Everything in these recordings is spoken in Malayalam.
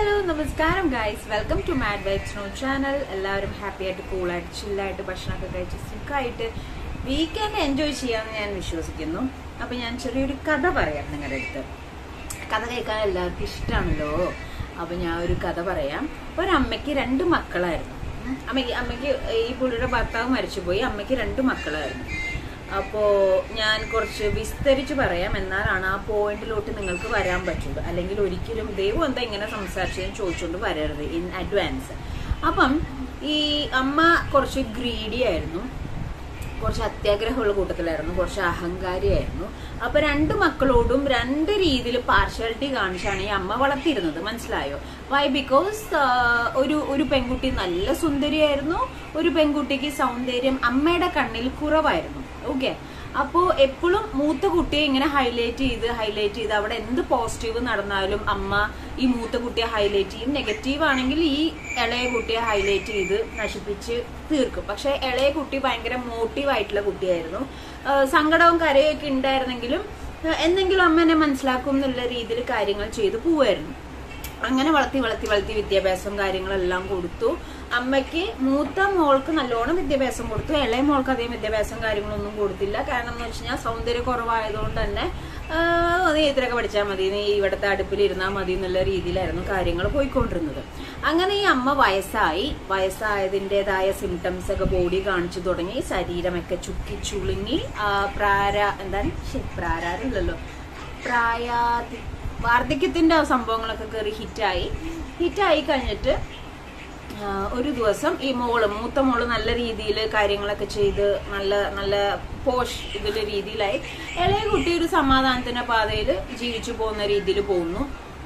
ഹലോ നമസ്കാരം guys welcome to mad vibes no channel എല്ലാവരും ഹാപ്പി ആയിട്ട് കൂളായിട്ട് ചില്ലായിട്ട് ഭക്ഷണമൊക്കെ കഴിച്ച് സുഖമായിട്ട് വീക്കെൻഡ് എൻജോയ് ചെയ്യാമെന്ന് ഞാൻ വിശ്വസിക്കുന്നു അപ്പം ഞാൻ ചെറിയൊരു കഥ പറയാം നിങ്ങളുടെ അടുത്ത് കഥ കേൾക്കാൻ എല്ലാവർക്കും ഇഷ്ടമാണല്ലോ അപ്പം ഞാൻ ഒരു കഥ പറയാം ഒരമ്മയ്ക്ക് രണ്ട് മക്കളായിരുന്നു ഉം. അമ്മയ്ക്ക് അമ്മയ്ക്ക് ഈ പുള്ളിയുടെ ഭർത്താവ് മരിച്ചുപോയി അമ്മയ്ക്ക് രണ്ട് മക്കളായിരുന്നു അപ്പോ ഞാൻ കുറച്ച് വിസ്തരിച്ച് പറയാം എന്നാലാണ് ആ പോയിന്റിലോട്ട് നിങ്ങൾക്ക് വരാൻ പറ്റുള്ളൂ അല്ലെങ്കിൽ ഒരിക്കലും ദൈവം എന്താ ഇങ്ങനെ സംസാരിച്ചതെന്ന് ചോദിച്ചുകൊണ്ട് വരരുത് ഇൻ അഡ്വാൻസ് അപ്പം ഈ അമ്മ കുറച്ച് ഗ്രീഡി ആയിരുന്നു കുറച്ച് അത്യാഗ്രഹമുള്ള കൂട്ടത്തിലായിരുന്നു കുറച്ച് അഹങ്കാരിയായിരുന്നു അപ്പൊ രണ്ട് മക്കളോടും രണ്ട് രീതിയിൽ പാർഷ്യാലിറ്റി കാണിച്ചാണ് ഈ അമ്മ വളർത്തിയിരുന്നത് മനസ്സിലായോ വൈ ബിക്കോസ് ഒരു ഒരു പെൺകുട്ടി നല്ല സുന്ദരിയായിരുന്നു ഒരു പെൺകുട്ടിക്ക് സൗന്ദര്യം അമ്മയുടെ കണ്ണിൽ കുറവായിരുന്നു ഓക്കെ അപ്പോ എപ്പോഴും മൂത്ത കുട്ടിയെ ഇങ്ങനെ ഹൈലൈറ്റ് ചെയ്ത് ഹൈലൈറ്റ് ചെയ്ത് അവിടെ എന്ത് പോസിറ്റീവ് നടന്നാലും അമ്മ ഈ മൂത്ത കുട്ടിയെ ഹൈലൈറ്റ് ചെയ്യും നെഗറ്റീവ് ആണെങ്കിൽ ഈ ഇളയ കുട്ടിയെ ഹൈലൈറ്റ് ചെയ്ത് നശിപ്പിച്ച് തീർക്കും പക്ഷെ ഇളയ കുട്ടി ഭയങ്കര മോട്ടീവ് ആയിട്ടുള്ള കുട്ടിയായിരുന്നു ആ, സങ്കടവും കരയൊക്കെ ഉണ്ടായിരുന്നെങ്കിലും ആ, എന്തെങ്കിലും അമ്മ എന്നെ മനസ്സിലാക്കും എന്നുള്ള രീതിയിൽ കാര്യങ്ങൾ ചെയ്തു പോവായിരുന്നു അങ്ങനെ വളർത്തി വളർത്തി വളർത്തി വിദ്യാഭ്യാസവും കാര്യങ്ങളെല്ലാം കൊടുത്തു അമ്മയ്ക്ക് മൂത്ത മോൾക്ക് നല്ലോണം വിദ്യാഭ്യാസം കൊടുത്തു ഇളയ മോൾക്ക് അധികം വിദ്യാഭ്യാസം കാര്യങ്ങളൊന്നും കൊടുത്തില്ല കാരണം എന്ന് വെച്ച് കഴിഞ്ഞാൽ സൗന്ദര്യ കുറവായതുകൊണ്ട് തന്നെ ആഹ് നീ ഇത്രയൊക്കെ പഠിച്ചാൽ മതി നീ ഇവിടുത്തെ അടുപ്പിൽ ഇരുന്നാൽ മതി എന്നുള്ള രീതിയിലായിരുന്നു കാര്യങ്ങൾ പോയിക്കൊണ്ടിരുന്നത് അങ്ങനെ ഈ അമ്മ വയസ്സായി വയസ്സായതിൻ്റെതായ സിംറ്റംസ് ഒക്കെ ബോഡി കാണിച്ചു തുടങ്ങി ശരീരമൊക്കെ ചുക്കി ചുളുങ്ങി ആ, പ്രാര എന്താണ് ശ്ശെ, പ്രാരാരില്ലല്ലോ പ്രായാതി വാർദ്ധക്യത്തിന്റെ ആ സംഭവങ്ങളൊക്കെ കയറി ഹിറ്റായി ഹിറ്റായി കഴിഞ്ഞിട്ട് ആ, ഒരു ദിവസം ഈ മോള് മൂത്ത മോള് നല്ല രീതിയിൽ കാര്യങ്ങളൊക്കെ ചെയ്ത് നല്ല നല്ല പോഷ് ഇതിലെ രീതിയിലായി ഇളയ കുട്ടി ഒരു സമാധാനത്തിന്റെ പാതയിൽ ജീവിച്ചു പോകുന്ന രീതിയിൽ പോകുന്നു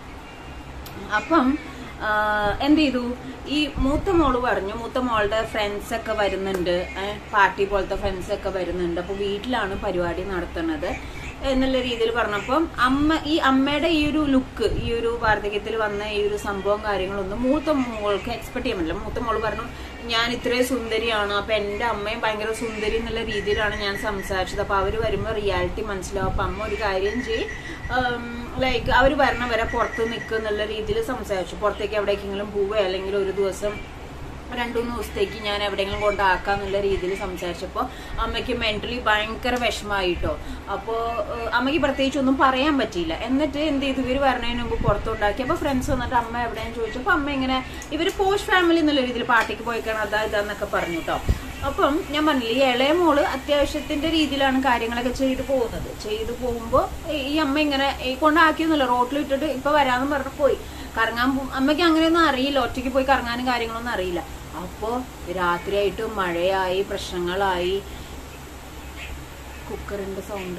അപ്പം ആ, എന്ത് ചെയ്തു ഈ മൂത്ത മോള് പറഞ്ഞു മൂത്ത മോളുടെ ഫ്രണ്ട്സ് ഒക്കെ വരുന്നുണ്ട് പാർട്ടി പോലത്തെ ഫ്രണ്ട്സ് ഒക്കെ വരുന്നുണ്ട് അപ്പൊ വീട്ടിലാണ് പരിപാടി നടത്തുന്നത് എന്നുള്ള രീതിയിൽ പറഞ്ഞപ്പം അമ്മ ഈ അമ്മയുടെ ഈ ഒരു ലുക്ക് ഈ ഒരു വാർദ്ധക്യത്തിൽ വന്ന ഈ ഒരു സംഭവം കാര്യങ്ങളൊന്നും മൂത്ത മോൾക്ക് എക്സ്പെക്ട് ചെയ്യാൻ പറ്റില്ല മൂത്ത മോള് പറഞ്ഞു ഞാൻ ഇത്രയും സുന്ദരിയാണ് അപ്പൊ എന്റെ അമ്മയും ഭയങ്കര സുന്ദരി എന്നുള്ള രീതിയിലാണ് ഞാൻ സംസാരിച്ചത് അപ്പൊ അവര് വരുമ്പോ റിയാലിറ്റി മനസ്സിലാവും അപ്പൊ അമ്മ ഒരു കാര്യം ചെയ്യും ലൈക്ക് അവർ വരണ വരെ പുറത്ത് നിൽക്കുക എന്നുള്ള രീതിയിൽ സംസാരിച്ചു പുറത്തേക്ക് എവിടേക്കെങ്കിലും പോവുക അല്ലെങ്കിൽ ഒരു ദിവസം രണ്ടു മൂന്ന് ദിവസത്തേക്ക് ഞാൻ എവിടെയെങ്കിലും കൊണ്ടാക്കാന്നുള്ള രീതിയിൽ സംസാരിച്ചപ്പോൾ അമ്മയ്ക്ക് മെന്റലി ഭയങ്കര വിഷമായിട്ടോ അപ്പോൾ അമ്മയ്ക്ക് പ്രത്യേകിച്ച് ഒന്നും പറയാൻ പറ്റിയില്ല എന്നിട്ട് എന്ത് ചെയ്തു ഇവർ വരണതിന് മുമ്പ് പുറത്തുണ്ടാക്കി അപ്പോൾ ഫ്രണ്ട്സ് വന്നിട്ട് അമ്മ എവിടെയെന്ന് ചോദിച്ചപ്പോൾ അമ്മ ഇങ്ങനെ ഇവർ പോഷ് ഫാമിലി എന്നുള്ള രീതിയിൽ പാർട്ടിക്ക് പോയിക്കാണ് അതാ ഇതാന്നൊക്കെ പറഞ്ഞു കേട്ടോ അപ്പം ഞാൻ പറഞ്ഞില്ല ഈ ഇളയ മോള് അത്യാവശ്യത്തിന്റെ രീതിയിലാണ് കാര്യങ്ങളൊക്കെ ചെയ്തു പോകുന്നത് ചെയ്തു പോകുമ്പോൾ ഈ അമ്മ ഇങ്ങനെ ഈ കൊണ്ടാക്കിയൊന്നുമില്ല റോട്ടിൽ ഇട്ടിട്ട് ഇപ്പൊ വരാന്ന് പറഞ്ഞു പോയി കറങ്ങാൻ പോ- അമ്മയ്ക്ക് അങ്ങനെയൊന്നും അറിയില്ല ഒറ്റയ്ക്ക് പോയി കറങ്ങാനും കാര്യങ്ങളൊന്നും അറിയില്ല അപ്പോ രാത്രിയായിട്ട് മഴയായി പ്രശ്നങ്ങളായി കുക്കറിന്റെ സൗണ്ട്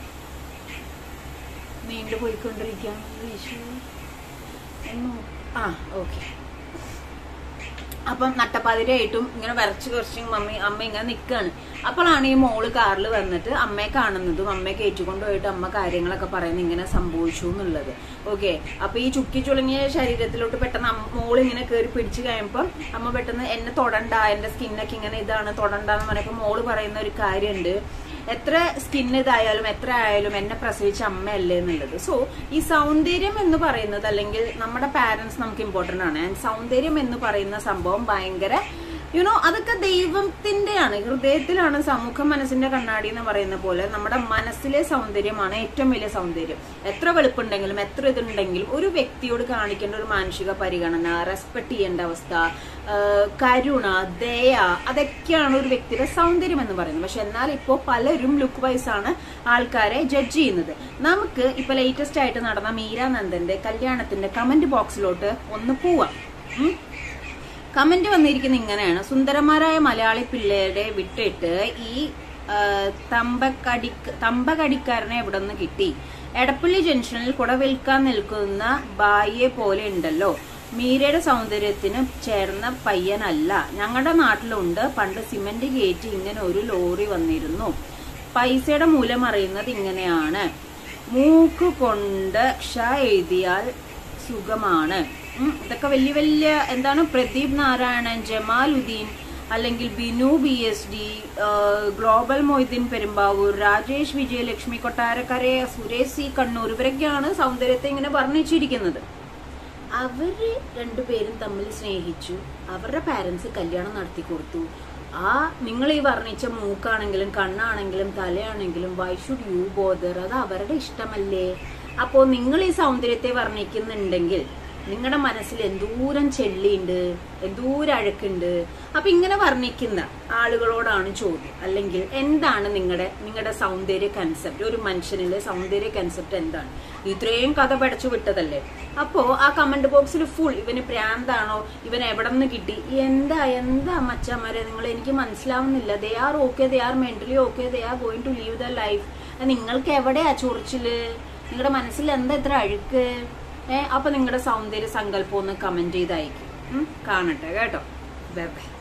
നീണ്ടു പോയിക്കൊണ്ടിരിക്കുകയാണ് ഈശോ. ഒന്ന് ആ ഓക്കെ അപ്പം നട്ടപ്പാതിരായിട്ടും ഇങ്ങനെ വരച്ച് കുറച്ച് മമ്മി അമ്മ ഇങ്ങനെ നിൽക്കുകയാണ് അപ്പോഴാണ് ഈ മോള് കാറിൽ വന്നിട്ട് അമ്മയെ കാണുന്നതും അമ്മയെ കയറ്റിക്കൊണ്ട് പോയിട്ട് അമ്മ കാര്യങ്ങളൊക്കെ പറയുന്നത് ഇങ്ങനെ സംഭവിച്ചു എന്നുള്ളത് ഓക്കെ അപ്പൊ ഈ ചുക്കി ചുളുങ്ങിയ ശരീരത്തിലോട്ട് പെട്ടെന്ന് അമ്മ- മോള് ഇങ്ങനെ കയറി പിടിച്ചു കഴിയുമ്പോൾ അമ്മ പെട്ടെന്ന് എന്നെ തൊടണ്ട എന്റെ സ്കിന്നൊക്കെ ഇങ്ങനെ ഇതാണ് തൊടണ്ടെന്ന് പറഞ്ഞപ്പോൾ മോള് പറയുന്ന ഒരു കാര്യമുണ്ട് എത്ര സ്കിൻ ഇതായാലും എത്ര ആയാലും എന്നെ പ്രസവിച്ച അമ്മയല്ലേ എന്നുള്ളത് സോ ഈ സൗന്ദര്യം എന്ന് പറയുന്നത് അല്ലെങ്കിൽ നമ്മുടെ പാരന്റ്സ് നമുക്ക് ഇമ്പോർട്ടന്റ് ആണ് ആൻഡ് സൗന്ദര്യം എന്ന് പറയുന്ന സംഭവം ഭയങ്കര യുനോ അതൊക്കെ ദൈവത്തിന്റെയാണ് ഹൃദയത്തിലാണ് സമൂഹ മനസ്സിന്റെ കണ്ണാടി എന്ന് പറയുന്ന പോലെ നമ്മുടെ മനസ്സിലെ സൗന്ദര്യമാണ് ഏറ്റവും വലിയ സൗന്ദര്യം എത്ര വെളുപ്പുണ്ടെങ്കിലും എത്ര ഇതുണ്ടെങ്കിലും ഒരു വ്യക്തിയോട് കാണിക്കേണ്ട ഒരു മാനുഷിക പരിഗണന റെസ്പെക്ട് ചെയ്യേണ്ട അവസ്ഥ ആ, കരുണ ദയ അതൊക്കെയാണ് ഒരു വ്യക്തിയുടെ സൗന്ദര്യം എന്ന് പറയുന്നത് പക്ഷെ എന്നാൽ ഇപ്പോൾ പലരും ലുക്ക് വൈസ് ആണ് ആൾക്കാരെ ജഡ്ജ് ചെയ്യുന്നത് നമുക്ക് ഇപ്പൊ ലേറ്റസ്റ്റ് ആയിട്ട് നടന്ന മീരാനന്ദന്റെ കല്യാണത്തിന്റെ കമന്റ് ബോക്സിലോട്ട് ഒന്ന് പോവാം ഉം? കമന്റ് വന്നിരിക്കുന്ന ഇങ്ങനെയാണ് സുന്ദരന്മാരായ മലയാളി പിള്ളേരെ വിട്ടിട്ട് ഈ ആ, തമ്പക്കടി തമ്പകടിക്കാരനെ എവിടെ നിന്ന് കിട്ടി എടപ്പള്ളി ജംഗ്ഷനിൽ കുട വിൽക്കാൻ നിൽക്കുന്ന ബായിയെ പോലെ ഉണ്ടല്ലോ മീരയുടെ സൗന്ദര്യത്തിന് ചേർന്ന പയ്യനല്ല ഞങ്ങളുടെ നാട്ടിലുണ്ട് പണ്ട് സിമന്റ് കയറ്റി ഇങ്ങനെ ഒരു ലോറി വന്നിരുന്നു പൈസയുടെ മൂല്യം അറിയുന്നത് ഇങ്ങനെയാണ് മൂക്ക് കൊണ്ട് ക്ഷ എഴുതിയാൽ സുഖമാണ് ഉം, ഇതൊക്കെ വലിയ വലിയ എന്താണ് പ്രദീപ് നാരായണൻ ജമാലുദ്ദീൻ അല്ലെങ്കിൽ Binu B S D global Moideen Perumbavoor Rajesh Vijayalakshmi Kottarakkara Suresh C Kannur ഇവരൊക്കെയാണ് സൗന്ദര്യത്തെ ഇങ്ങനെ വർണ്ണിച്ചിരിക്കുന്നത് അവര് രണ്ടുപേരും തമ്മിൽ സ്നേഹിച്ചു അവരുടെ പാരന്റ്സ് കല്യാണം നടത്തി കൊടുത്തു ആ നിങ്ങൾ ഈ വർണ്ണിച്ച മൂക്കാണെങ്കിലും കണ്ണാണെങ്കിലും തലയാണെങ്കിലും വൈ ഷുഡ് യു ബോദർ അത് അവരുടെ ഇഷ്ടമല്ലേ അപ്പോ നിങ്ങൾ ഈ സൗന്ദര്യത്തെ വർണ്ണിക്കുന്നുണ്ടെങ്കിൽ നിങ്ങളുടെ മനസ്സിൽ എന്തൂരം ചെള്ളിയുണ്ട് എന്തൂരം അഴുക്കുണ്ട് അപ്പൊ ഇങ്ങനെ വർണ്ണിക്കുന്ന ആളുകളോടാണ് ചോദ്യം അല്ലെങ്കിൽ എന്താണ് നിങ്ങളുടെ നിങ്ങളുടെ സൗന്ദര്യ കൺസെപ്റ്റ് ഒരു മനുഷ്യനിലെ സൗന്ദര്യ കൺസെപ്റ്റ് എന്താണ് ഇത്രയും കഥ പഠിച്ചു വിട്ടതല്ലേ അപ്പോ ആ കമന്റ് ബോക്സിൽ ഫുൾ ഇവന് പ്രാന്താണോ ഇവൻ എവിടെ നിന്ന് കിട്ടി എന്താ എന്താ മച്ചന്മാരെ നിങ്ങൾ എനിക്ക് മനസ്സിലാവുന്നില്ല they are okay they are mentally okay they are going to leave the life നിങ്ങൾക്ക് എവിടെയാ ചൊറിച്ചില് നിങ്ങളുടെ മനസ്സിൽ എന്താ ഇത്ര അഴുക്ക് ഏ അപ്പൊ നിങ്ങളുടെ സൗന്ദര്യ സങ്കല്പം ഒന്ന് കമന്റ് ചെയ്ത് അയക്കും ഉം, കാണട്ടെ കേട്ടോ ബൈ ബൈ